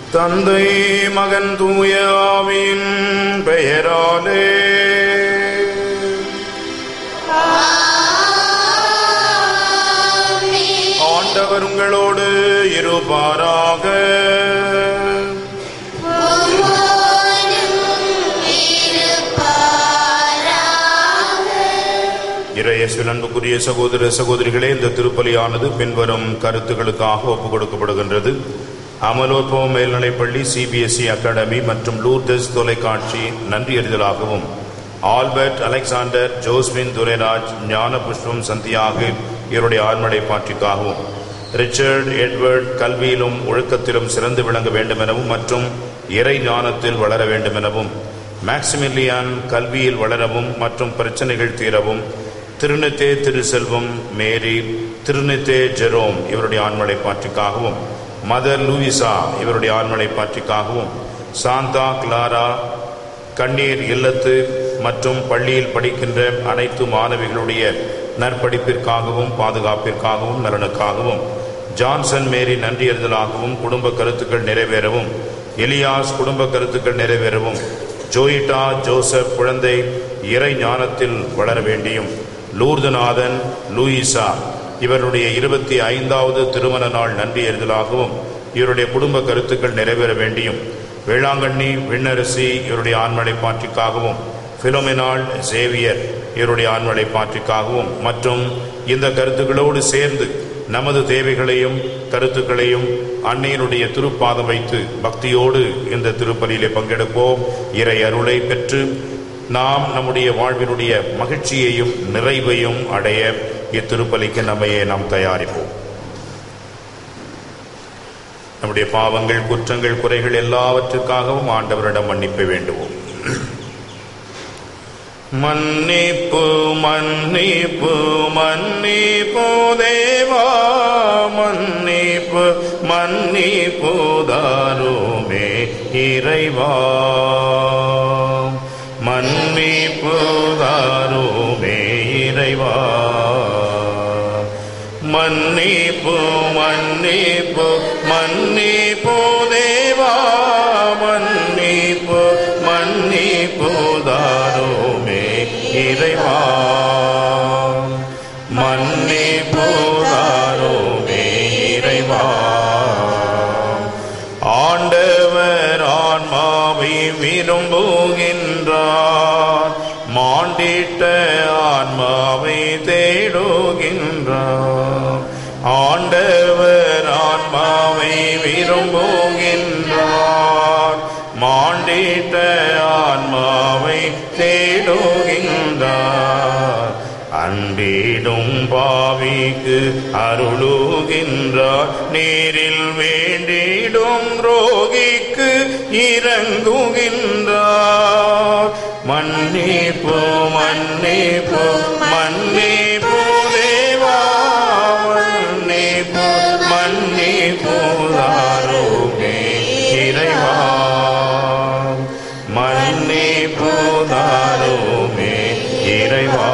தந்தை மகன் தூய ஆவியின் பெயராலே ஆண்டவர் உங்களோடு இருப்பாராக இறையேசுவில் அன்புக்குரிய சகோதர சகோதரிகளே இந்த திருப்பலியானது பின்வரும் கருத்துக்களுக்காக ஒப்புக் கொடுக்கப்படுகின்றது அமலோற்பவம் மேல்நிலைப்பள்ளி சிபிஎஸ்இ அகாடமி மற்றும் லூர்தஸ் தொலைக்காட்சி நன்றியறிதலாகவும் ஆல்பர்ட் அலெக்சாண்டர் ஜோஸ்மின் துரைராஜ் ஞான புஷ்பம் சந்தியாகு இவருடைய ஆழ்மடை பாற்றிக்காகவும் ரிச்சர்ட் எட்வர்ட் கல்வியிலும் ஒழுக்கத்திலும் சிறந்து விளங்க வேண்டும் எனவும் மற்றும் இறை ஞானத்தில் வளர வேண்டும் எனவும் மேக்சிமிலியான் கல்வியில் வளரவும் மற்றும் பிரச்சனைகள் தீரவும் திருநெத்தே திருசெல்வம் மேரி திருநெத்தே ஜெரோம் இவருடைய ஆண்மலை பாற்றிக்காகவும் மதர் லூயிசா இவருடைய ஆண்மலை பாற்றிக்காகவும் சாந்தா கிளாரா கண்ணீர் இல்லத்து மற்றும் பள்ளியில் படிக்கின்ற அனைத்து மாணவிகளுடைய நற்படிப்பிற்காகவும் பாதுகாப்பிற்காகவும் நலனுக்காகவும் ஜான்சன் மேரி நன்றியறிதலாகவும் குடும்ப கருத்துக்கள் நிறைவேறவும் எலியாஸ் குடும்ப கருத்துக்கள் நிறைவேறவும் ஜோயிட்டா ஜோசப் குழந்தை இறை ஞானத்தில் வளர வேண்டியும் லூர்துநாதன் லூயிசா இவருடைய இருபத்தி ஐந்தாவது திருமண நாள் நன்றி எறிதலாகவும் இவருடைய குடும்ப கருத்துக்கள் நிறைவேற வேண்டியும் வேளாங்கண்ணி விண்ணரசி இவருடைய ஆண்மலை பாற்றிக்காகவும் பிலோமினாள் சேவியர் இவருடைய ஆண்மலை பாற்றிக்காகவும் மற்றும் இந்த கருத்துக்களோடு சேர்ந்து நமது தேவைகளையும் கருத்துக்களையும் அன்னையினுடைய திருப்பாதம் வைத்து பக்தியோடு இந்த திருப்பலியிலே பங்கெடுப்போம் இறை அருளை பெற்று நாம் நம்முடைய வாழ்வினுடைய மகிழ்ச்சியையும் நிறைவையும் அடைய இத்திருப்பலிக்கு நம்மையே நாம் தயாரிப்போம் நம்முடைய பாவங்கள் குற்றங்கள் குறைகள் எல்லாவற்றுக்காகவும் ஆண்டவரிடம் மன்னிப்பை வேண்டுவோம் மன்னிப்பு மன்னிப்பு மன்னிப்பு தேவா மன்னிப்பு மன்னிப்பு தாருமே இறைவா மன்னிப்பு தாருமே இறைவா மன்னிப்பு மன்னிப்பு மன்னிப்பு தேவா மன்னிப்பு மன்னிப்பு தாருமே இறைவா மன்னிப்பு தாருமே இறைவா ஆண்டவர் ஆன்மாவை விரும்புகின்றார் மாண்டிட்ட ஆன்மாவை தேடுகின்றார் ஆண்டவர் ஆன்மாவை விரும்புகின்றார் மாண்டிட்ட ஆன்மாவை தேடுகின்றார் அன்பிடும் பாவிக்கு அருளுகின்றார் நேரில் வேண்டிடும் ரோகிக்கு இறங்குகின்றார் மன்னிப்பு மன்னிப்பு மன்னிப்பு தேவா மன்னிப்பு மன்னிப்பு தாரோமே இறைவா மன்னிப்பு தாரோமே இறைவா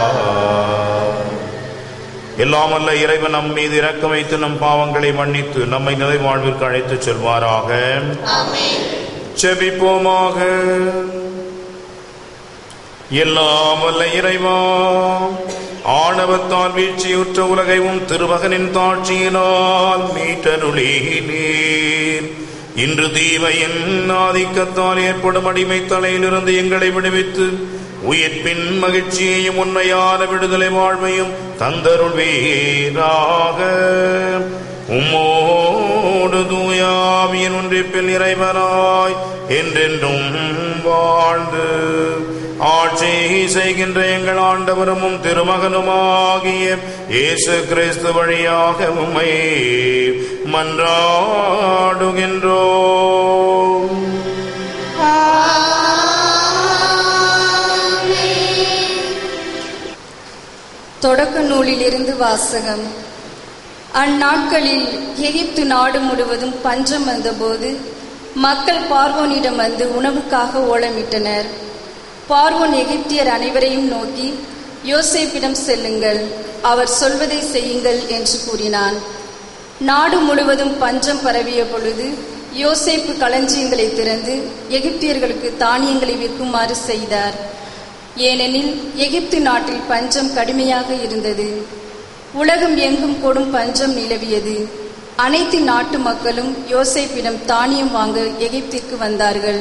எல்லாம் அல்ல இறைவன் நம் மீது இரக்கம் வைத்து நம் பாவங்களை மன்னித்து நம்மை நிலை வாழ்விற்கு அழைத்துச் செல்வாராக செபிப்போமாக எல்லாம் வல்ல இறைவா ஆணவத்தால் வீழ்ச்சியுற்ற உலகையும் திருமகனின் தாட்சியினால் மீட்டருளீர் இன்று தீமையின் ஆதிக்கத்தால் ஏற்படும் அடிமை தலையிலிருந்து எங்களை விடுவித்து உயிர்ப்பின் மகிழ்ச்சியையும் உண்மையான விடுதலை வாழ்வையும் தந்தருள்வீராக உம்மோடு தூயாவியின் ஒன்றிப்பில் இறைவனாய் என்றென்றும் வாழ்ந்து ஆட்சி செய்கின்ற எங்கள் ஆண்டவரும் திருமகனுமாகிய இயேசு கிறிஸ்து வழியாக உம்மை மன்றாடுகின்றோம் தொடக்க நூலிலிருந்து வாசகம் அந்நாட்களில் எகிப்து நாடு முழுவதும் பஞ்சம் வந்தபோது மக்கள் பார்வோனிடம் வந்து உணவுக்காக ஓலமிட்டனர் பார்வோன் எகிப்தியர் அனைவரையும் நோக்கி யோசேப்பிடம் செல்லுங்கள் அவர் சொல்வதை செய்யுங்கள் என்று கூறினான் நாடு முழுவதும் பஞ்சம் பரவிய பொழுது யோசேப்பு களஞ்சியங்களை திறந்து எகிப்தியர்களுக்கு தானியங்களை விற்குமாறு செய்தார் ஏனெனில் எகிப்து நாட்டில் பஞ்சம் கடுமையாக இருந்தது உலகம் எங்கும் கொடும் பஞ்சம் நிலவியது அனைத்து நாட்டு மக்களும் யோசேப்பிடம் தானியம் வாங்க எகிப்திற்கு வந்தார்கள்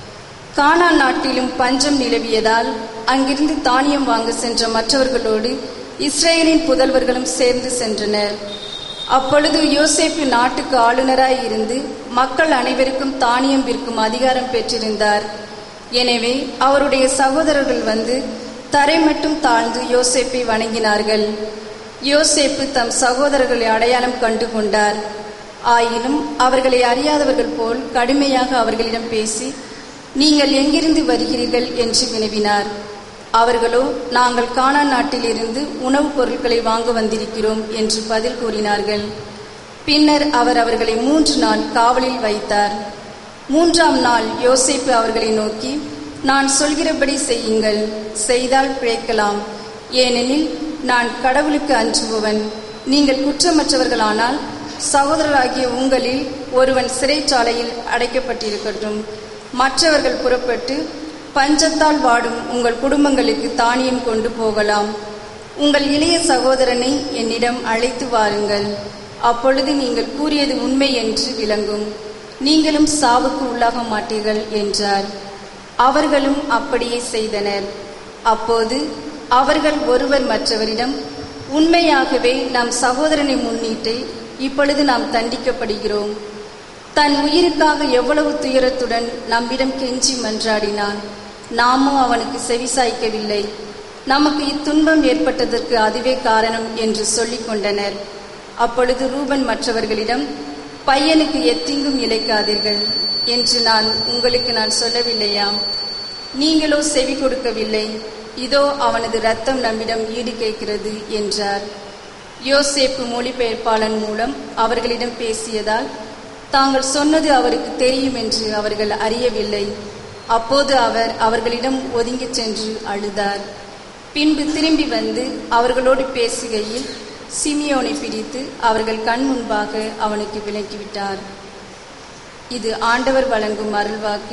கானான் நாட்டிலும் பஞ்சம் நிலவியதால் அங்கிருந்து தானியம் வாங்க சென்ற மற்றவர்களோடு இஸ்ரேலின் புதல்வர்களும் சேர்ந்து சென்றனர் அப்பொழுது யோசேப்பு நாட்டுக்கு ஆளுநராய் இருந்து மக்கள் அனைவருக்கும் தானியம் விற்கும் அதிகாரம் பெற்றிருந்தார் எனவே அவருடைய சகோதரர்கள் வந்து தரை மட்டும் தாழ்ந்து யோசேப்பை வணங்கினார்கள் யோசேப்பு தம் சகோதரர்களை அடையாளம் கண்டு கொண்டார் ஆயினும் அவர்களை அறியாதவர்கள் போல் கடுமையாக அவர்களிடம் பேசி நீங்கள் எங்கிருந்து வருகிறீர்கள் என்று வினவினார் அவர்களோ நாங்கள் கானான் நாட்டிலிருந்து உணவுப் பொருட்களை வாங்க வந்திருக்கிறோம் என்று பதில் கூறினார்கள் பின்னர் அவர் அவர்களை மூன்று நாள் காவலில் வைத்தார் மூன்றாம் நாள் யோசேப்பு அவர்களை நோக்கி நான் சொல்கிறபடி செய்யுங்கள் செய்தால் பிழைக்கலாம் ஏனெனில் நான் கடவுளுக்கு அஞ்சுபவன் நீங்கள் குற்றமற்றவர்களானால் சகோதரராகிய உங்களில் ஒருவன் சிறைச்சாலையில் அடைக்கப்பட்டிருக்கட்டும் மற்றவர்கள் புறப்பட்டு பஞ்சத்தால் வாடும் உங்கள் குடும்பங்களுக்கு தானியம் கொண்டு போகலாம் உங்கள் இளைய சகோதரனை என்னிடம் அழைத்து வாருங்கள் அப்பொழுது நீங்கள் கூறியது உண்மை என்று விளங்கும் நீங்களும் சாவுக்கு உள்ளாக மாட்டீர்கள் என்றார் அவர்களும் அப்படியே செய்தனர் அப்போது அவர்கள் ஒருவர் மற்றவரிடம் உண்மையாகவே நம் சகோதரனை முன்னிட்டு இப்பொழுது நாம் தண்டிக்கப்படுகிறோம் தன் உயிருக்காக எவ்வளவு துயரத்துடன் நம்மிடம் கெஞ்சி மன்றாடினான் நாமோ அவனுக்கு செவிசாய்க்கவில்லை நமக்கு இத்துன்பம் ஏற்பட்டதற்கு அதுவே காரணம் என்று சொல்லிக் கொண்டனர் அப்பொழுது ரூபன் மற்றவர்களிடம் பையனுக்கு எத்தீங்கும் இழைக்காதீர்கள் என்று நான் உங்களுக்கு நான் சொல்லவில்லையாம் நீங்களோ செவி கொடுக்கவில்லை இதோ அவனது ரத்தம் நம்மிடம் ஈடு கேட்கிறது என்றார் யோசேப்பு மொழிபெயர்ப்பாளன் மூலம் அவர்களிடம் பேசியதால் தாங்கள் சொன்னது அவருக்கு தெரியும் என்று அவர்கள் அறியவில்லை அப்போது அவர் அவர்களிடம் ஒதுங்கிச் சென்று அழுதார் பின்பு திரும்பி வந்து அவர்களோடு பேசுகையில் சிமியோனை பிடித்து அவர்கள் கண் முன்பாக அவனுக்கு விலக்கிவிட்டார் இது ஆண்டவர் வழங்கும் அருள்வாக்கு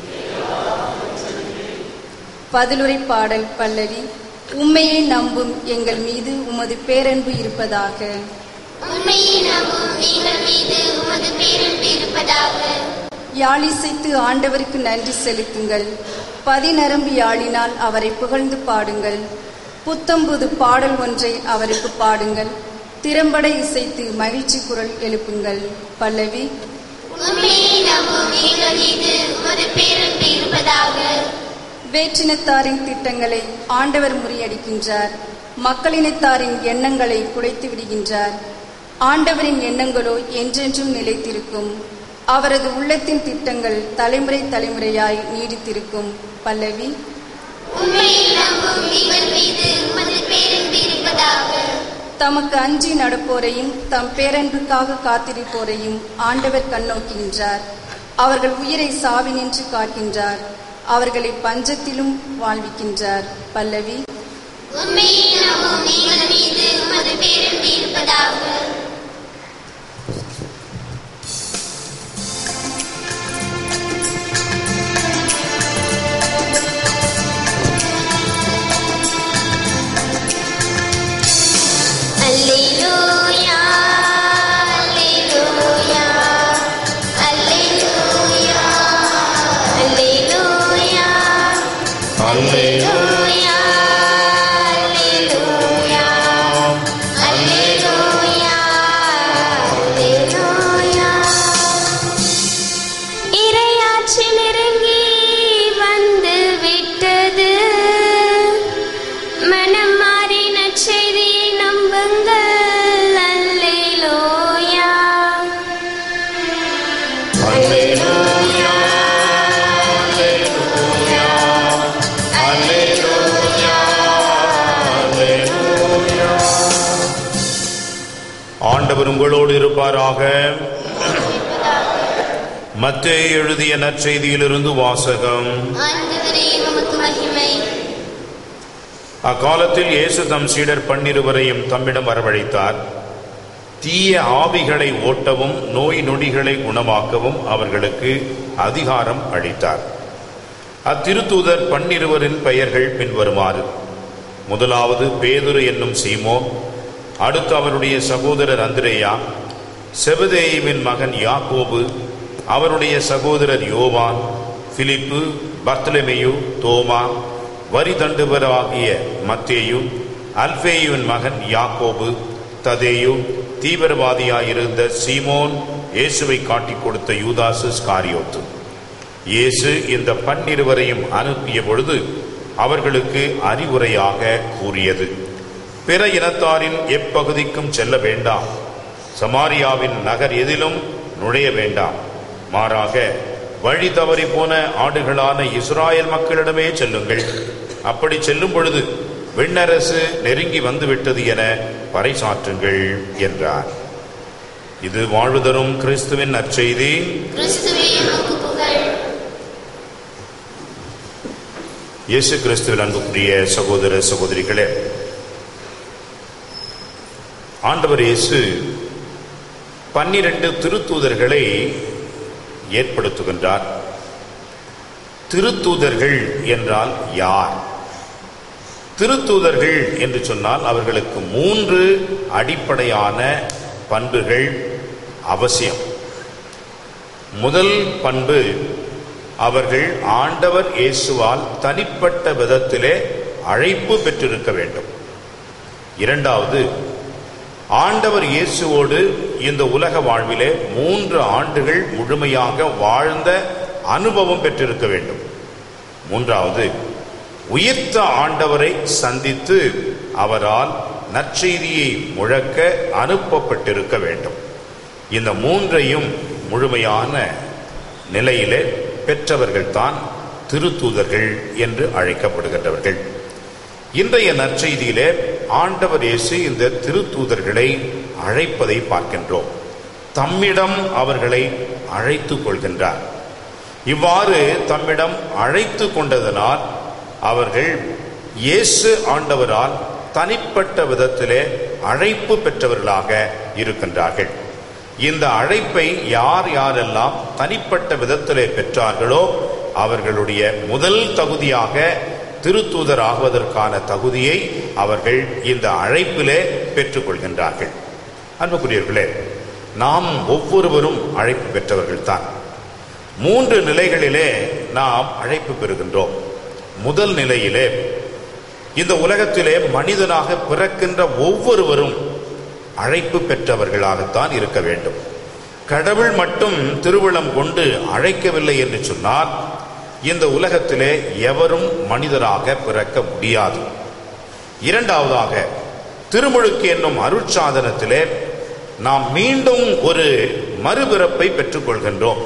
பதிலுரை பாடல் பல்லவி உண்மையை நம்பும் எங்கள் மீது உமது பேரன்பு இருப்பதாக உண்மையை நம்பும் எங்கள் மீது உமது பேரன்பு இருப்பதாக யாழிசைத்து ஆண்டவருக்கு நன்றி செலுத்துங்கள் பதிநரம்பு யாழினால் அவரை புகழ்ந்து பாடுங்கள் புத்தம்புது பாடல் ஒன்றை அவருக்கு பாடுங்கள் திறம்பட இசைத்து மகிழ்ச்சி குரல் எழுப்புங்கள் பல்லவி உண்மையை நம்பும் எங்கள் மீது உமது பேரன்பு இருப்பதாக வேற்றினத்தாரின் திட்டங்களை ஆண்டவர் முறியடிக்கின்றார் மக்களினத்தாரின் எண்ணங்களை குலைத்து விடுகின்றார் ஆண்டவரின் எண்ணங்களோ என்றென்றும் நிலைத்திருக்கும் அவரது உள்ளத்தின் திட்டங்கள் தலைமுறை தலைமுறையாய் நீடித்திருக்கும் பல்லவி உண்மையை நம்பும் எங்கள் மீது உமது பேரன்பு இருப்பதாக தமக்கு அஞ்சி நடப்போரையும் தம் பேரன்புக்காக காத்திருப்போரையும் ஆண்டவர் கண்ணோக்குகின்றார் அவர்கள் உயிரை சாவினின்று காக்கின்றார் அவர்களை பஞ்சத்திலும் வாழ்விக்கின்றார் பல்லவி உண்மையை நம்பும் எங்கள் மீது உமது பேரன்பு இருப்பதாக அல்லேலூயா அல்லேலூயா அல்லேலூயா அல்லேலூயா அல்லேலூயா அல்லேலூயா அல்லேலூயா அல்லேலூயா இறையாட்சி நெருங்கி வந்து விட்டது மனம் மாறி நற்செய்தியை நம்புங்கள் அல்லேலூயா ஆண்டவர் உங்களோடு இருப்பாராக மத்தேயு எழுதிய நற்செய்தியிலிருந்து வாசகம் ஆண்டவரே உமக்கு மகிமை அக்காலத்தில் இயேசு தம் சீடர் பன்னிருவரையும் தம்மிடம் வரவழைத்தார் தீய ஆவிகளை ஓட்டவும் நோய் நொடிகளை குணமாக்கவும் அவர்களுக்கு அதிகாரம் அளித்தார் அத்திருத்தூதர் பன்னிருவரின் பெயர்கள் பின்வருமாறு முதலாவது பேதுரு என்னும் சீமோன் அடுத்து அவருடைய சகோதரர் அந்திரேயா செபதேயுவின் மகன் யாக்கோபு அவருடைய சகோதரர் யோவான் பிலிப்பு பர்த்தலமேயு தோமா வரி தண்டுபராகிய மத்தேயு அல்பேயுவின் மகன் யாக்கோபு ததேயு தீவிரவாதியாயிருந்த சீமோன் இயேசுவை காட்டிக் கொடுத்த யூதாசு ஸ்காரியோத்து இயேசு இந்த பன்னிருவரையும் அனுப்பிய பொழுது அவர்களுக்கு அறிவுரையாக கூறியது பிற இனத்தாரின் எப்பகுதிக்கும் செல்ல வேண்டாம் சமாரியாவின் நகர் எதிலும் நுழைய வேண்டாம் மாறாக வழி தவறி போன ஆடுகளான இஸ்ராயல் மக்களிடமே செல்லுங்கள் அப்படி செல்லும் பொழுது விண்ணரசு நெருங்கி வந்துவிட்டது என பறைசாற்றுங்கள் என்றார் இது வாழ்வு தரும் கிறிஸ்துவின் நற்செய்தி கிறிஸ்துவே உமக்கு புகழ் இயேசு கிறிஸ்துவின் அன்புக்குரிய சகோதர சகோதரிகளே ஆண்டவர் இயேசு பன்னிரண்டு திருத்தூதர்களை ஏற்படுத்துகின்றார் திருத்தூதர்கள் என்றால் யார் திருத்தூதர்கள் என்று சொன்னால் அவர்களுக்கு மூன்று அடிப்படையான பண்புகள் அவசியம் முதல் பண்பு அவர்கள் ஆண்டவர் இயேசுவால் தனிப்பட்ட விதத்திலே அழைப்பு பெற்றிருக்க வேண்டும் இரண்டாவது ஆண்டவர் இயேசுவோடு இந்த உலக வாழ்விலே மூன்று ஆண்டுகள் முழுமையாக வாழ்ந்த அனுபவம் பெற்றிருக்க வேண்டும் மூன்றாவது உயிர்த்த ஆண்டவரை சந்தித்து அவரால் நற்செய்தியை முழக்க அனுப்பப்பட்டிருக்க வேண்டும் இந்த மூன்றையும் முழுமையான நிலையிலே பெற்றவர்கள்தான் திருத்தூதர்கள் என்று அழைக்கப்படுகின்றவர்கள் இன்றைய நற்செய்தியிலே ஆண்டவர் இயேசு இந்த திருத்தூதர்களை அழைப்பதை பார்க்கின்றோம் தம்மிடம் அவர்களை அழைத்துக் கொள்கின்றார் இவ்வாறு தம்மிடம் அழைத்து கொண்டதனால் அவர்கள் இயேசு ஆண்டவரால் தனிப்பட்ட விதத்திலே அழைப்பு பெற்றவர்களாக இருக்கின்றார்கள் இந்த அழைப்பை யார் யாரெல்லாம் தனிப்பட்ட விதத்திலே பெற்றார்களோ அவர்களுடைய முதல் தகுதியாக திருத்தூதர் ஆகுவதற்கான தகுதியை அவர்கள் இந்த அழைப்பிலே பெற்றுக்கொள்கின்றார்கள் அன்புக்குரியவர்களே நாம் ஒவ்வொருவரும் அழைப்பு பெற்றவர்கள்தான் மூன்று நிலைகளிலே நாம் அழைப்பு பெறுகின்றோம் முதல் நிலையிலே இந்த உலகத்திலே மனிதனாக பிறக்கின்ற ஒவ்வொருவரும் அழைப்பு பெற்றவர்களாகத்தான் இருக்க வேண்டும் கடவுள் மட்டும் திருவிழம் கொண்டு அழைக்கவில்லை என்று சொன்னால் இந்த உலகத்திலே எவரும் மனிதராக பிறக்க முடியாது இரண்டாவதாக திருமுழுக்கு என்னும் அருட்சாதனத்திலே நாம் மீண்டும் ஒரு மறுபிறப்பை பெற்றுக்கொள்கின்றோம்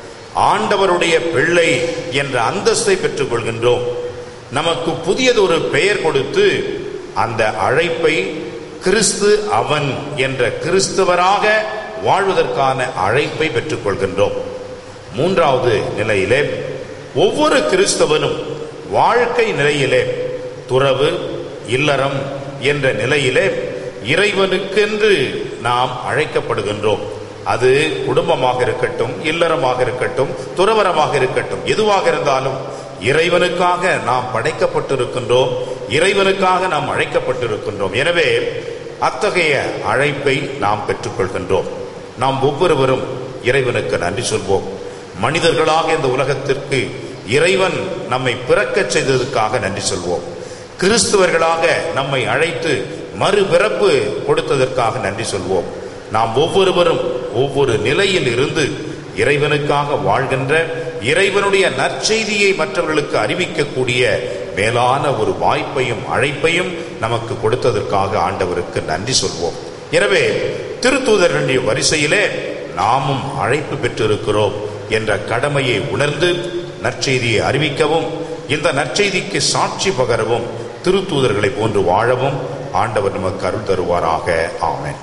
ஆண்டவருடைய பிள்ளை என்ற அந்தஸ்தை பெற்றுக்கொள்கின்றோம் நமக்கு புதியதொரு பெயர் கொடுத்து அந்த அழைப்பை கிறிஸ்து அவன் என்ற கிறிஸ்தவராக வாழ்வதற்கான அழைப்பை பெற்றுக்கொள்கின்றோம் மூன்றாவது நிலையிலே ஒவ்வொரு கிறிஸ்தவனும் வாழ்க்கை நிலையிலே துறவு இல்லறம் என்ற நிலையிலே இறைவனுக்கென்று நாம் அழைக்கப்படுகின்றோம் அது குடும்பமாக இருக்கட்டும் இல்லறமாக இருக்கட்டும் துறவரமாக இருக்கட்டும் எதுவாக இருந்தாலும் இறைவனுக்காக நாம் படைக்கப்பட்டிருக்கின்றோம் இறைவனுக்காக நாம் அழைக்கப்பட்டிருக்கின்றோம் எனவே அத்தகைய அழைப்பை நாம் பெற்றுக்கொள்கின்றோம் நாம் ஒவ்வொருவரும் இறைவனுக்கு நன்றி சொல்வோம் மனிதர்களாக இந்த உலகத்திற்கு இறைவன் நம்மை பிறக்கச் செய்ததற்காக நன்றி சொல்வோம் கிறிஸ்துவர்களாக நம்மை அழைத்து மறுபிறப்பு கொடுத்ததற்காக நன்றி சொல்வோம் நாம் ஒவ்வொருவரும் ஒவ்வொரு நிலையில் இருந்து இறைவனுக்காக வாழ்கின்ற இறைவனுடைய நற்செய்தியை மற்றவர்களுக்கு அறிவிக்கக்கூடிய மேலான ஒரு வாய்ப்பையும் அழைப்பையும் நமக்கு கொடுத்ததற்காக ஆண்டவருக்கு நன்றி சொல்வோம் எனவே திருத்தூதர்களுடைய வரிசையிலே நாமும் அழைப்பு பெற்றிருக்கிறோம் என்ற கடமையை உணர்ந்து நற்செய்தியை அறிவிக்கவும் இந்த நற்செய்திக்கு சாட்சி பகரவும் திருத்தூதர்களை போன்று வாழவும் ஆண்டவர் நமக்கு அருள் தருவாராக ஆமென்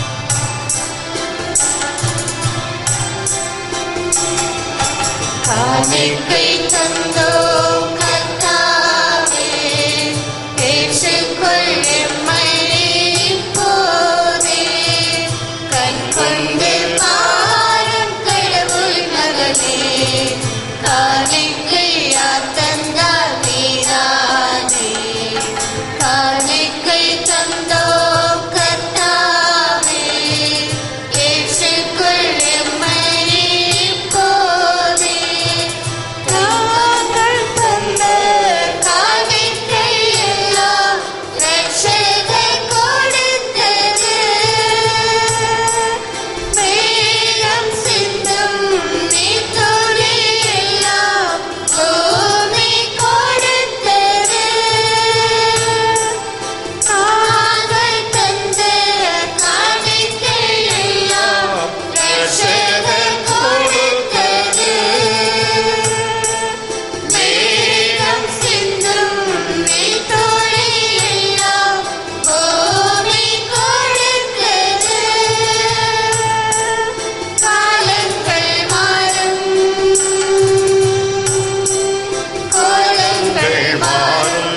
ஆ காணிக்கை தந்தோம் கர்த்தாவே ஏற்றுக்கொள் எம்மை இப்போதே கண் கொண்டு பாரும் கடவுள் மகனே காணிக்கையா தந்தார் நீரானே காணிக்கை தந்தோம் கர்த்தாவே ஏற்றுக்கொள் எம்மை இப்போதே தாங்கள் தந்த காணிக்கை எல்லாம் ரட்சகர் கொடுத்தது மேகம் சிந்தும் நீர்த்துளி எல்லாம் பூமி கொடுத்தது தாங்கள் தந்த காணிக்கை எல்லாம் ரட்சகர் கொடுத்தது மேகம் சிந்தும் நீர்த்துளி எல்லாம் பூமி கொடுத்தது காலங்கள் மாறும் கோலங்கள் மாறும்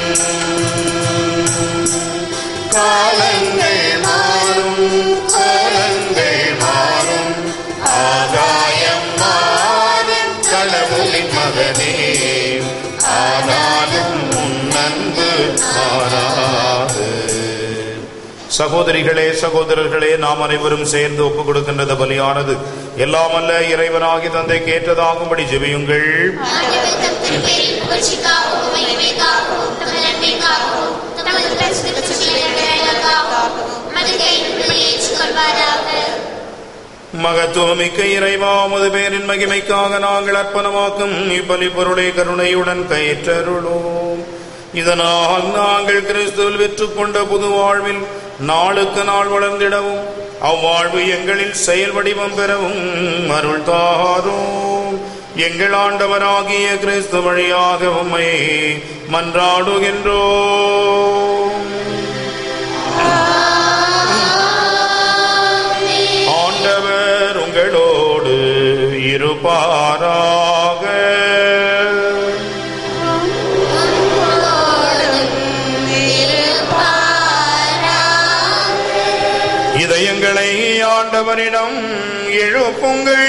காலங்கள் மாறும் கோலங்கள் மாறும் ஆகாயம் மாறும் கடவுளின் மகனே ஆனாலும் உன் அன்பு மாறாது சகோதரிகளே சகோதரர்களே நாம் அனைவரும் சேர்ந்து ஒப்புக் கொடுக்கின்றது பலியானது எல்லாம் அல்ல இறைவனாகி தந்தை கேட்டதாகும்படி ஜெபியுங்கள் ஆண்டவர் தம் திருப்பெயரின் புகழ்ச்சிக்காகவும் மகிமைக்காகவும் தமது நன்மைக்காகவும் தமது பரிசுத்த செயல்களுக்காகவும் மது கைவிடுதலை ஏற்றுக்கொள்வாராக மகத்துவமிக்க இறைவா உமது பேரின் மகிமைக்காக நாங்கள் அர்ப்பணமாக்கும் இப்பலி பொருளை கருணையுடன் கயிற்றருளோம் இதனால் நாங்கள் கிறிஸ்துவில் வெற்றுக்கொண்ட புது வாழ்வில் நாளுக்கு நாள் வளர்ந்திடவும் அவ்வாழ்வு எங்களில் செயல் வடிவம் பெறவும் அருள் தாரும் எங்கள் ஆண்டவராகிய கிறிஸ்து வழியாக உம்மை மன்றாடுகின்றோம் ஆண்டவர் உங்களோடு இருப்பாராக இதயங்களை ஆண்டவரிடம் எழுப்புங்கள்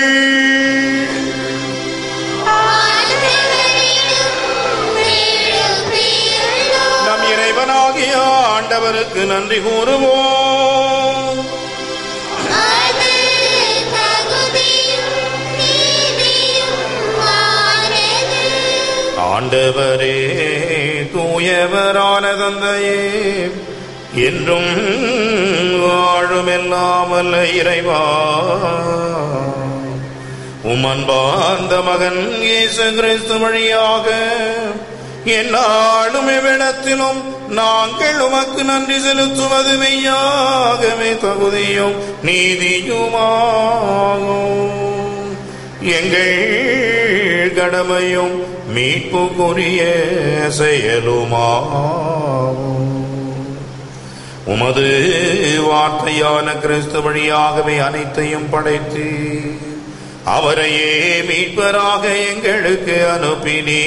நம் இறைவனாகிய ஆண்டவருக்கு நன்றி கூறுவோம் ஆண்டவரே தூயவரான தந்தையே என்றும் வாழும் எல்லாமல்ல இறைவா உமன்பார்ந்த மகன் இயேசு கிறிஸ்து வழியாக என்னாலும் எவ்விடத்திலும் நாங்கள் உமக்கு நன்றி செலுத்துவது மெய்யாகவே தகுதியும் நீதியுமாகும் எங்கள் கடமையும் மீட்புக்குரிய செயலுமாகும் உமது வார்த்தையான கிறிஸ்து வழியாகவே அனைத்தையும் படைத்து அவரையே மீட்பராக எங்களுக்கு அனுப்பினீ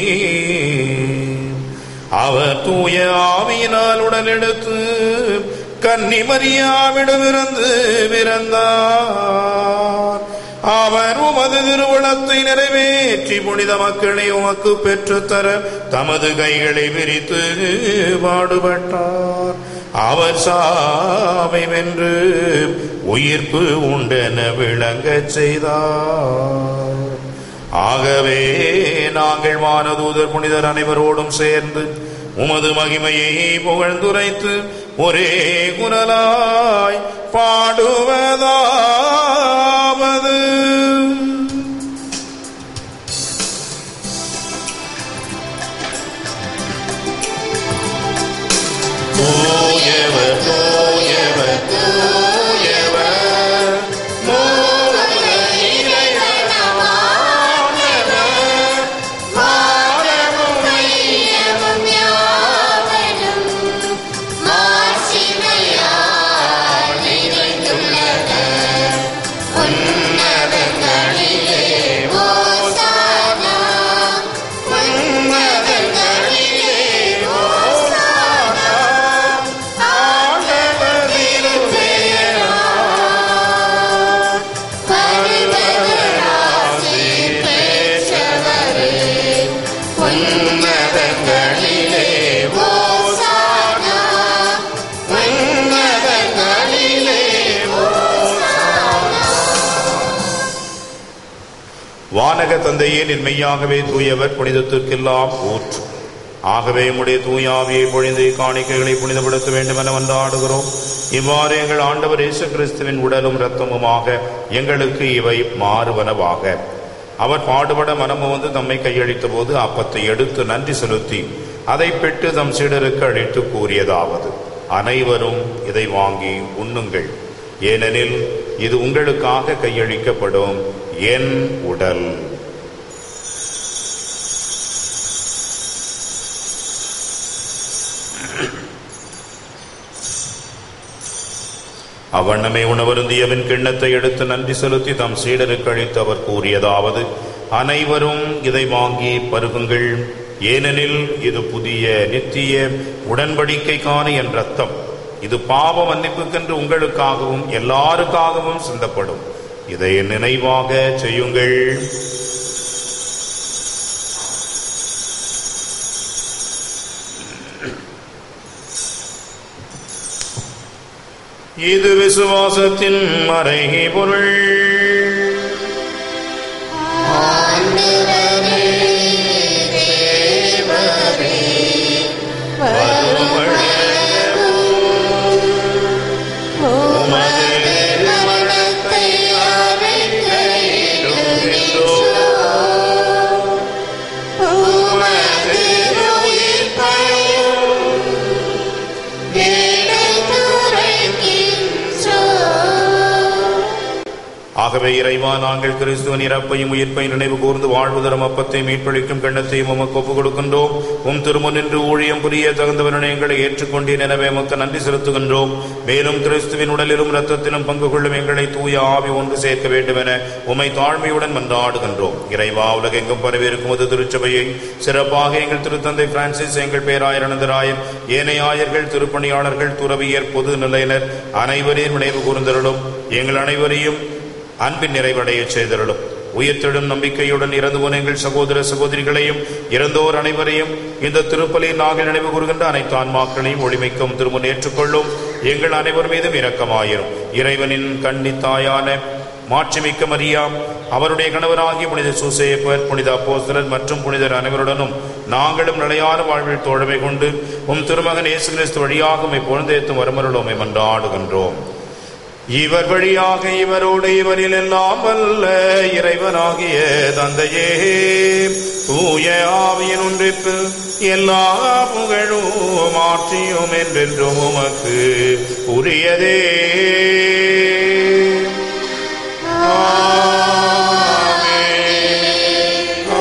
அவர் தூய ஆவியினால் உடலெடுத்து கன்னிமரியாவிடமிருந்து பிறந்தார் அவர் உமது திருவுளத்தை நிறைவேற்றி புனித மக்களை உமக்கு பெற்றுத்தர தமது கைகளை விரித்து பாடுபட்டார் அவர் சாவை வென்று உயிர்ப்பு உண்டென விளங்கச் செய்தார் ஆகவே நாங்கள் வானதூதர் புனிதர் அனைவரோடும் சேர்ந்து உமது மகிமையை புகழ்ந்துரைத்து ஒரே குரலாய் பாடுவதாவது தூயவர் தூயவர் தூயவர் மூவர் இறைவனாம் ஆண்டவர் வானமும் உன்னதங்களிலே ஓசானா வானக தந்தையே நின்மையாகவே தூயவர் புனிதத்திற்கெல்லாம் ஊற்று ஆகவே உம்முடைய தூயாவியை பொழிந்து காணிக்கைகளை புனிதப்படுத்த வேண்டும் என வந்தாடுகிறோம் இவ்வாறு எங்கள் ஆண்டவர் இயேசு கிறிஸ்துவின் உடலும் இரத்தமுமாக எங்களுக்கு இவை மாறுவனவாக அவர் பாடுபட மனமு வந்து தம்மை கையளித்த போது அப்பத்தை எடுத்து நன்றி செலுத்தி அதை பெற்று தம் சீடருக்கு அழைத்து கூறியதாவது அனைவரும் இதை வாங்கி உண்ணுங்கள் ஏனெனில் இது உங்களுக்காக கையளிக்கப்படும் என் உடல் அவ்வண்ணமே உணவருந்தியவின் கிண்ணத்தை எடுத்து நன்றி செலுத்தி தம் சீடருக்கு அளித்து அவர் கூறியதாவது அனைவரும் இதை வாங்கி பருகுங்கள் ஏனெனில் இது புதிய நித்திய உடன்படிக்கைக்கான என் ரத்தம் இது பாவ மன்னிப்புக்கென்று உங்களுக்காகவும் எல்லாருக்காகவும் சிந்தப்படும் இதை நினைவாக செய்யுங்கள் இது விசுவாசத்தின் மறைகை பொருள் ஆகவே இறைவா நாங்கள் கிறிஸ்துவன் இறப்பையும் உயிர்ப்பையும் நினைவு கூர்ந்து வாழ்வு தரும் அப்பத்தை மீட்பளிக்கும் கண்ணத்தையும் உமக்கு ஒப்புக் கொடுக்கின்றோம் உம் திருமுன் நின்று ஊழியம் புரிய தகுந்தவரனை எங்களை ஏற்றுக்கொண்டேன் எனவே உமக்கு நன்றி செலுத்துகின்றோம் மேலும் கிறிஸ்துவின் உடலிலும் இரத்தத்திலும் பங்கு கொள்ளும் எங்களை தூய ஆவி ஒன்று சேர்க்க வேண்டும் என உமை தாழ்மையுடன் மன்றாடுகின்றோம் இறைவா உலகெங்கும் பரவியிருக்கும் ஒரு திருச்சபையை சிறப்பாக எங்கள் திருத்தந்தை பிரான்சிஸ் எங்கள் பேராயர் அனந்தராயர் ஏனைய ஆயர்கள் திருப்பணியாளர்கள் துறவியர் பொது நிலையினர் அனைவரையும் நினைவு கூர்ந்தருளும் எங்கள் அனைவரையும் அன்பின் நிறைவடையச் செய்தருளும் உயிர்த்தெழும் நம்பிக்கையுடன் இறந்து போன எங்கள் சகோதர சகோதரிகளையும் இறந்தோர் அனைவரையும் இந்த திருப்பலியில் நாங்கள் நினைவு கூறுகின்ற அனைத்து ஆன்மாக்களையும் ஒளிமைக்கும் திருமுன் ஏற்றுக்கொள்ளும் எங்கள் அனைவர் மீதும் இரக்கமாயிரும் இறைவனின் கன்னித்தாயான மாட்சிமிக்க மரியாம் அவருடைய கணவராகிய புனித சூசேப்பர் புனித அப்போஸ்தலர் மற்றும் புனிதர் அனைவருடனும் நாங்களும் நிலையான வாழ்வில் தோழமை கொண்டு உம் திருமகன் இயேசு கிறிஸ்து வழியாக உம்மை பொழுந்தேத்தும் வருமருளோமை மன்றாடுகின்றோம் இவர் வழியாக இவரோடு இவரில் எல்லாம் வல்ல இறைவனாகிய தந்தையே தூய ஆவியின் ஒன்றிப்பில் எல்லா புகழும் ஆட்சியும் என்றென்றும் உமக்கு உரியதே ஆமென்.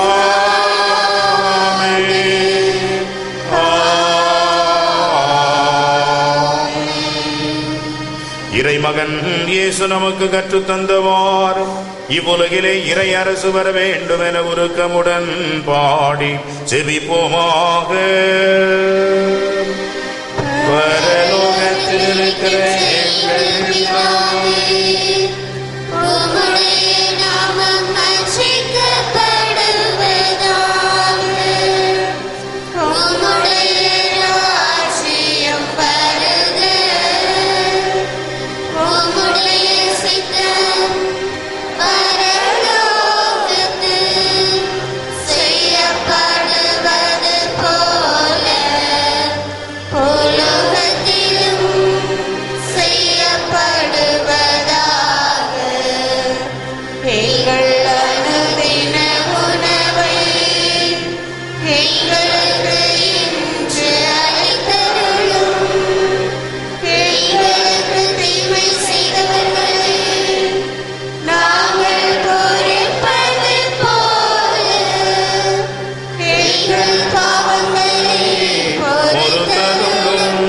ஆமென். இறைமகன் இயேசு நமக்கு கற்றுத் தந்தவாறு இவ்வுலகிலே இறை அரசு வர வேண்டும் என உருக்கமுடன் பாடி செவிப்போமாக பரலோகத்தில் இருக்கிற எங்கள் பிதாவே, உம்முடைய நாமம் அர்ச்சிக்கப்படுவதாக. உம்முடைய ராஜ்யம் வருக. உம்முடைய சித்தம் பரலோகத்தில் செய்யப்படுவது போல உலகத்திலும் செய்யப்படுவதாக எங்கள் அனுதின உணவை எங்களுக்கு இன்று அளித்தருளும் எங்களுக்கு தீமை செய்தவர்களை நாங்கள் பொறுப்பது போல எங்கள் பாவங்களை பொறுத்தருளும்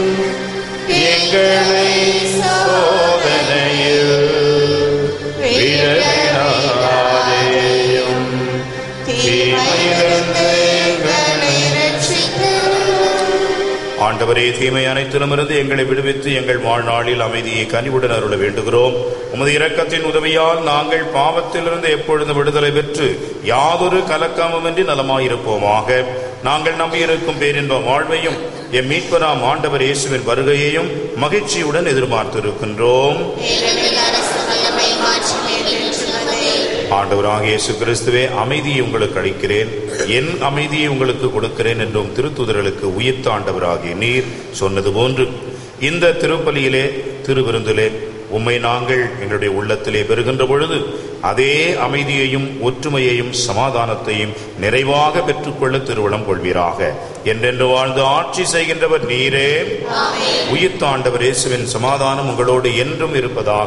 எங்களை சோதனையில் விழவிடாதேயும் தீமையிலிருந்து எங்களை ஆண்டவரே தீமை அனைத்திலுமிருந்து எங்களை விடுவித்து எங்கள் வாழ்நாளில் அமைதியை கனிவுடன் அருள வேண்டுகிறோம் உமது இரக்கத்தின் உதவியால் நாங்கள் பாவத்திலிருந்து எப்பொழுதும் விடுதலை பெற்று யாதொரு கலக்கமுமின்றி நலமாயிருப்போமாக நாங்கள் நம்பியிருக்கும் பேரின்ப வாழ்வையும் எம் மீட்பராம் ஆண்டவர் இயேசுவின் வருகையையும் மகிழ்ச்சியுடன் எதிர்பார்த்திருக்கின்றோம் ஆண்டவராக இயேசு கிறிஸ்துவே அமைதியை உங்களுக்கு அளிக்கிறேன் என் அமைதியை உங்களுக்கு கொடுக்கிறேன் என்றும் திருத்துதர்களுக்கு உயிர்த்த ஆண்டவராகிய நீர் சொன்னது போன்று இந்த திருப்பலியிலே திருவிருந்திலே உம்மை நாங்கள் எங்களுடைய உள்ளத்திலே பெறுகின்ற பொழுது அதே அமைதியையும் ஒற்றுமையையும் சமாதானத்தையும் நிறைவாக பெற்றுக்கொள்ள திருவுளம் கொள்வீராக என்றென்று வாழ்ந்து ஆட்சி செய்கின்றவர் நீரே உயிர்த்தாண்டவர் இயேசுவின் சமாதானம் உங்களோடு என்றும் இருப்பதாக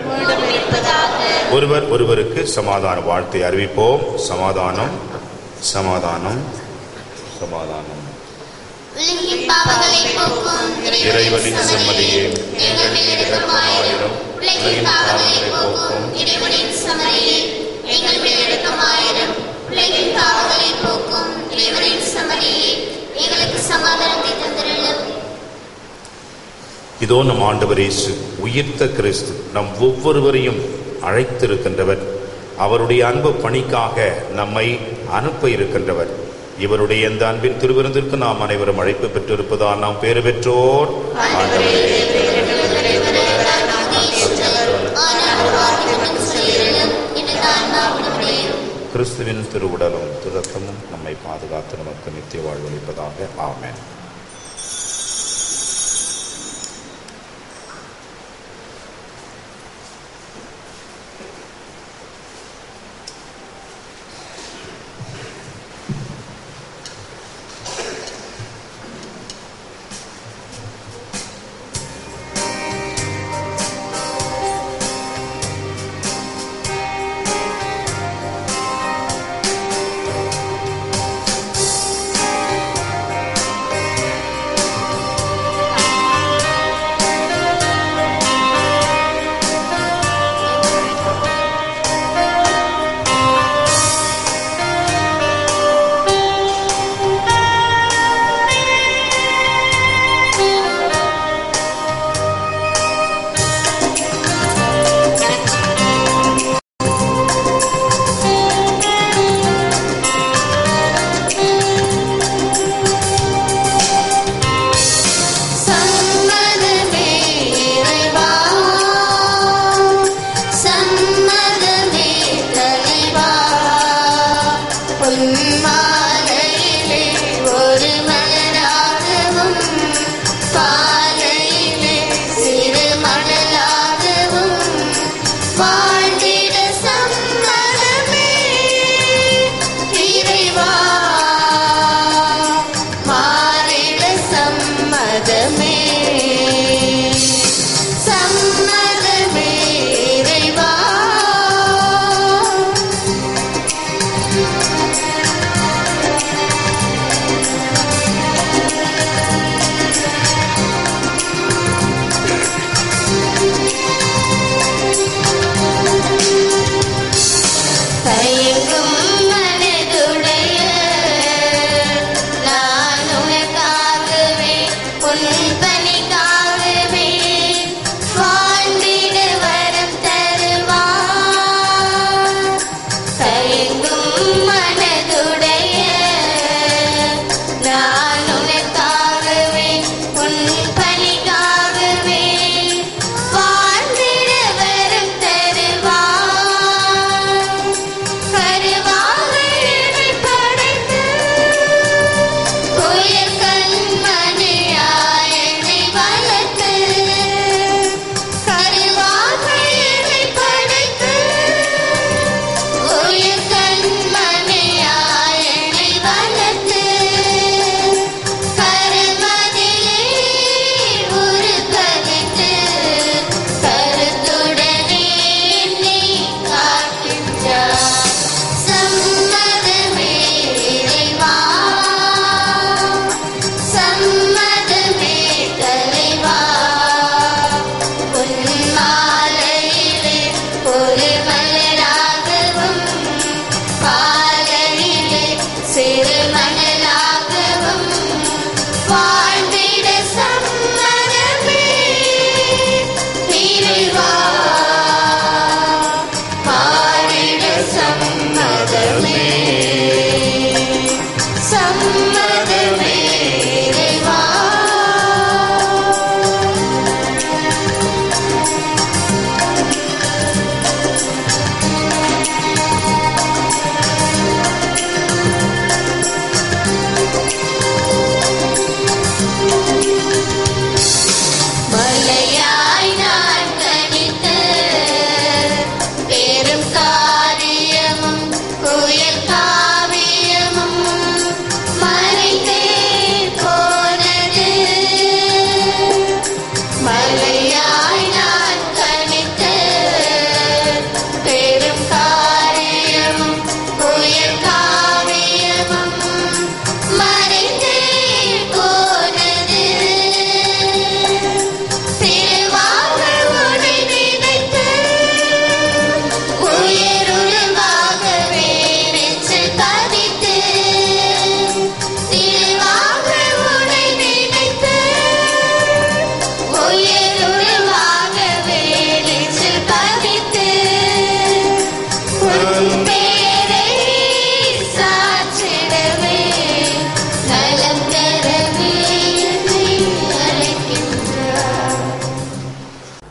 ஒருவர் ஒருவருக்கு சமாதான வாழ்த்தை அறிவிப்போம் சமாதானம் சமாதானம் சமாதானம் உலகின் பாவங்களை போக்கும் இறைவனின் செம்மதியே எங்கள் மேல் இரக்கமாயிரும் உலகின் பாவங்களை போக்கும் இறைவனின் சமரியே எங்கள் மேல் இரக்கமாயிரும் உலகின் பாவங்களை போக்கும் இறைவனின் சமரியே எங்களுக்கு சமாதானத்தை தந்திரலும் இதோ நம் ஆண்டவர் இயேசு உயிர்த்த கிறிஸ்து நம் ஒவ்வொருவரையும் அழைத்திருக்கின்றவர் அவருடைய அன்பு பணிக்காக நம்மை அனுப்ப இருக்கின்றவர் இவருடைய இந்த அன்பின் திருவிருந்திற்கு நாம் அனைவரும் அழைப்பு பெற்றிருப்பதால் நாம் பேறு பெற்றோர் ஆண்டவரே, கிறிஸ்துவின் திருவுடலும் திருத்தமும் நம்மை பாதுகாத்து நமக்கு நித்திய வாழ்வளிப்பதாக ஆமென் ஆ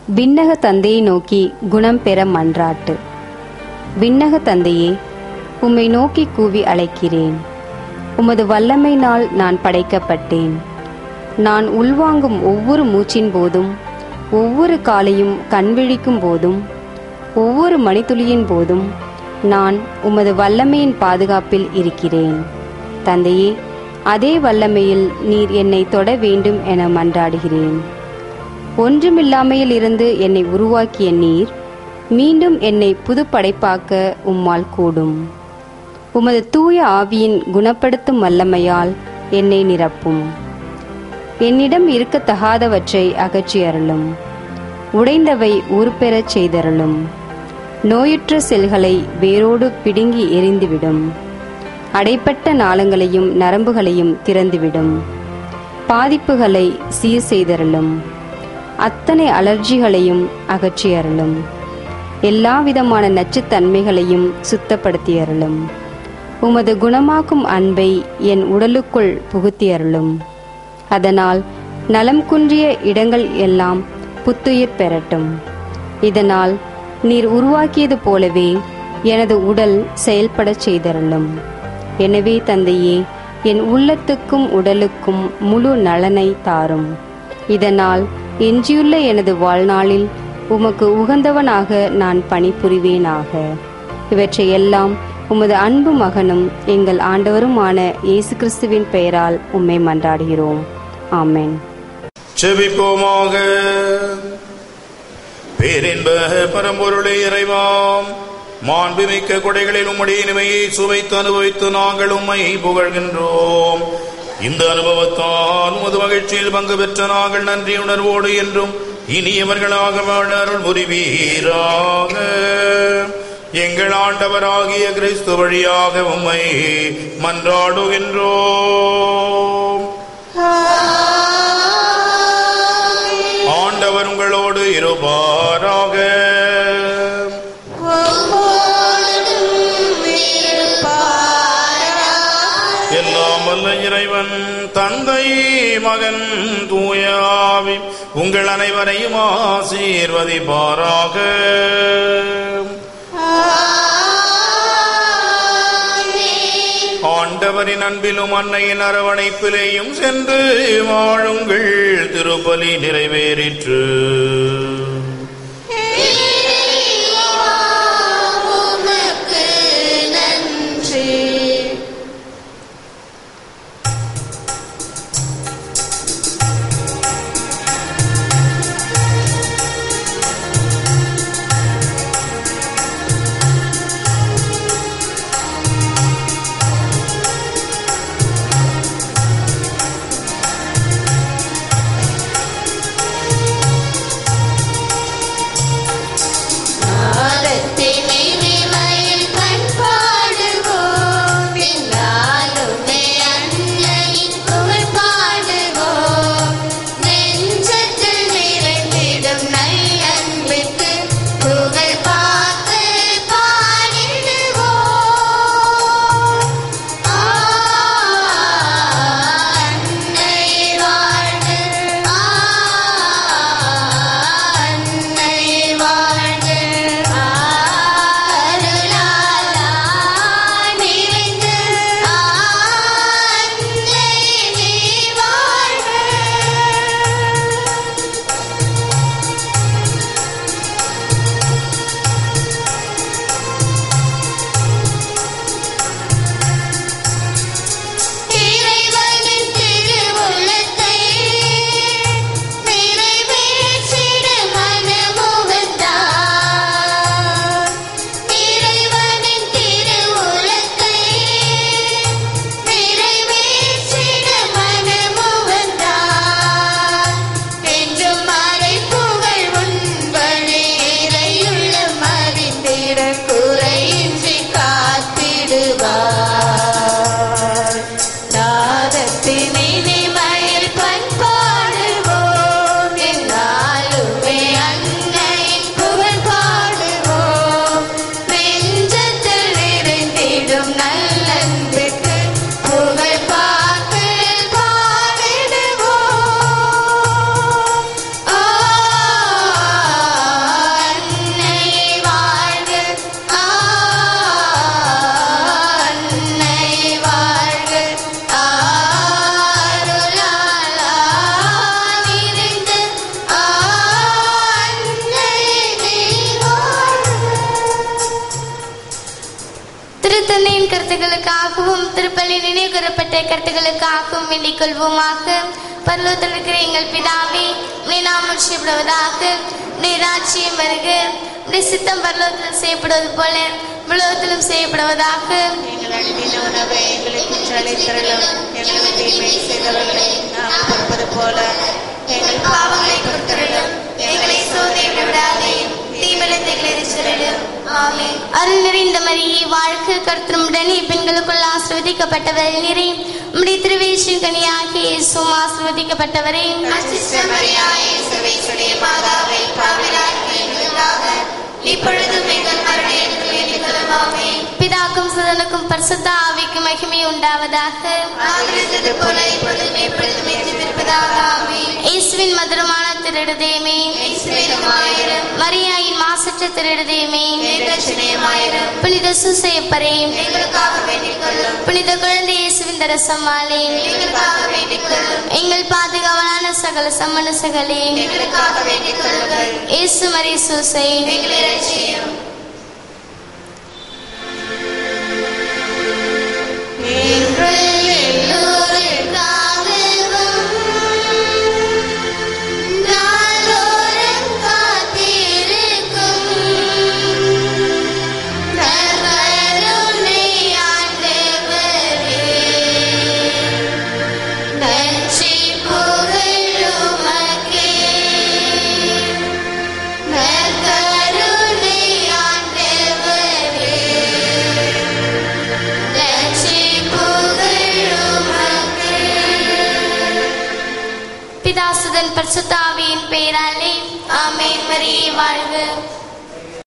விண்ணக தந்தையை நோக்கி குணம் பெற மன்றாட்டு விண்ணக தந்தையே உம்மை நோக்கி கூவி அழைக்கிறேன் உமது வல்லமையினால் நான் படைக்கப்பட்டேன் நான் உள்வாங்கும் ஒவ்வொரு மூச்சின் போதும் ஒவ்வொரு காலையும் கண்விழிக்கும் போதும் ஒவ்வொரு மணித்துளியின் போதும் நான் உமது வல்லமையின் பாதுகாப்பில் இருக்கிறேன் தந்தையே அதே வல்லமையில் நீர் என்னை தொட வேண்டும் என மன்றாடுகிறேன் ஒன்றுமில்லாமையில் இருந்து என்னை உருவாக்கிய நீர் மீண்டும் என்னை புதுப்படைப்பாக்க உம்மால் கூடும் உமது தூய ஆவியின் குணப்படுத்தும் வல்லமையால் என்னை நிரப்பும் என்னிடம் இருக்கத்தகாதவற்றை அகற்றி அருளும் உடைந்தவை உருப்பெறச் செய்தருளும் நோயுற்ற செல்களை வேரோடு பிடுங்கி எரிந்துவிடும் அடைப்பட்ட நாளங்களையும் நரம்புகளையும் திறந்துவிடும் பாதிப்புகளை சீர் செய்தருளும் அத்தனை அலர்ஜிகளையும் அகற்றி அருளும் எல்லா விதமான நச்சுத்தன்மைகளையும் சுத்தப்படுத்தி அருளும் உமது குணமாக்கும் அன்பை என் உடலுக்குள் புகுத்தி அருளும் அதனால் நலம் குன்றிய இடங்கள் எல்லாம் புத்துயிர் பெறட்டும் இதனால் நீர் உருவாக்கியது போலவே எனது உடல் செயல்படச் செய்தருளும் எனவே தந்தையே என் உள்ளத்துக்கும் உடலுக்கும் முழு நலனை தாரும் இதனால் எஞ்சியுள்ள எனது வாழ்நாளில் உமக்கு உகந்தவனாக நான் பணிபுரிவேனாக இவற்றை எல்லாம் உமது அன்பு மகனும் எங்கள் ஆண்டவருமான இயேசு கிறிஸ்துவின் பெயரால் உம்மை மன்றாடுகிறோம் ஆமென் செபிப்போமாக பேரின்ப பரம்பொருளை இறைவாம் மாண்புமிக்க கொடைகளில் உம்முடைய இனிமையை சுவைத்து அனுபவித்து நாங்கள் உம்மை புகழ்கின்றோம் இந்த அனுபவத்தால் உமது மகிழ்ச்சியில் பங்கு பெற்ற நாங்கள் நன்றி உணர்வோடு என்றும் இனியவர்களாக வாழ அருள் புரிவீராக எங்கள் ஆண்டவராகிய கிறிஸ்து வழியாக உம்மை மன்றாடுகின்றோம் ஆண்டவர் உங்களோடு இருப்பாராக எல்லாம் வல்ல இறைவன் தந்தை மகன் தூயாவி உங்கள் அனைவரையும் ஆசீர்வதிப்பாராக ஆண்டவரின் அன்பிலும் அன்னையின் அரவணைப்பிலேயும் சென்று வாழுங்கள் திருப்பலி நிறைவேறிற்று உமக்கு நன்றி ஆண்டவர் கருத்துக்களுக்காகவும் திருப்பலி நினைவு கூறப்பட்ட கருத்துக்களுக்காகவும் வேண்டிக் கொள்வோமாக பரலோகத்தில் இருக்கிற எங்கள் பிதாவே உடைய நாமம் செய்யப்படுவதாக உடைய ராட்சியம் வருக உடைய சித்தம் பரலோகத்தில் செய்யப்படுவது போல உலகத்திலும் செய்யப்படுவதாக எங்கள் அன்பின் உணவை எங்களுக்கு அளித்தரலும் எங்களுக்கு தீமை செய்தவர்களை நாம் பொறுப்பது போல எங்கள் பாவங்களை பொறுத்தருளும் எங்களை சோதனை விடாதே தீவிரத்தை எரிச்சலிடும் ஆமென் அருள் நிறைந்த மரியே வாழ்க்கை கருத்தருமுடனே பெண்களுக்குள் ஆசிர்வதிக்கப்பட்டவர் நிறை உம்முடைய திருவேஷின் கனியாகி இயேசுவும் ஆசிர்வதிக்கப்பட்டவரே மாதாவை பாவிலாக்கி எங்களுக்காக இப்பொழுதும் எங்கள் மரணத்தில் வேண்டிக் ஆமென் பிதாக்கும் சுதனுக்கும் பரிசுத்த ஆவிக்கும் மகிமை உண்டாவதாக ஆகிறது போல இப்பொழுதும் எப்பொழுதும் இருப்பதாக ஆமென் இயேசுவின் மதுரமான திருடுதேமே மரியாயின் மாசற்ற திருடுதேமே புனித சுசையப்பரே புனித குழந்தை இயேசுவின் தரசம்மாளே எங்கள் பாதுகாவலான சகல சம்மனசகளே இயேசு மரி சூசை பிதாசுதன் பரிசுத்தாவியின் பெயராலே ஆமென் மரியே வாழ்க